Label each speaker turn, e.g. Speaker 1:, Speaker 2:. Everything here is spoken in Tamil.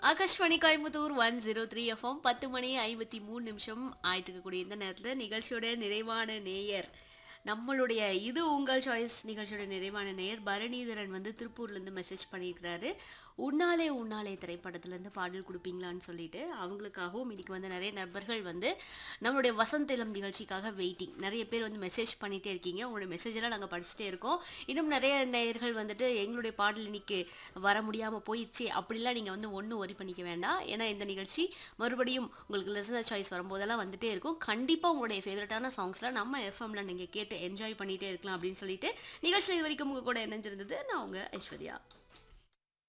Speaker 1: Akashvani Coimbatore one zero three FM பத்து மணி ஐம்பத்தி மூணு நிமிஷம் ஆயிட்டு இருக்கக்கூடிய இந்த நேரத்தில் நிகழ்ச்சியோட நிறைவான நேயர் நம்மளுடைய இது உங்கள் சாய்ஸ் நிகழ்ச்சியோட நிறைவான நேயர் பரணிதரன் வந்து திருப்பூர்லேருந்து மெசேஜ் பண்ணியிருக்கிறாரு உன்னாலே உன்னாலே திரைப்படத்துலேருந்து பாடல் கொடுப்பீங்களான்னு சொல்லிட்டு அவங்களுக்காகவும் இன்னைக்கு வந்து நிறைய நண்பர்கள் வந்து நம்மளுடைய வசந்த் இளம் நிகழ்ச்சிக்காக வெயிட்டிங் நிறைய பேர் வந்து மெசேஜ் பண்ணிகிட்டே இருக்கீங்க உங்களோட மெசேஜ் எல்லாம் நாங்கள் படிச்சுட்டே இருக்கோம் இன்னும் நிறைய நேயர்கள் வந்துட்டு எங்களுடைய பாடல் இன்னைக்கு வர முடியாமல் போயிடுச்சு அப்படிலாம் நீங்கள் வந்து ஒன்றும் ஒரி பண்ணிக்க வேண்டாம் ஏன்னா இந்த நிகழ்ச்சி மறுபடியும் உங்களுக்கு லிசனர் சாய்ஸ் வரும்போதெல்லாம் வந்துட்டே இருக்கும் கண்டிப்பாக உங்களுடைய ஃபேவரட்டான சாங்ஸ்லாம் நம்ம எஃப்எம்ல நீங்கள் கேட்டு என்ஜாய் பண்ணிகிட்டே இருக்கலாம் அப்படின்னு சொல்லிட்டு நிகழ்ச்சி இது வரைக்கும் உங்கள் கூட இணைஞ்சிருந்தது நான் உங்கள் ஐஸ்வர்யா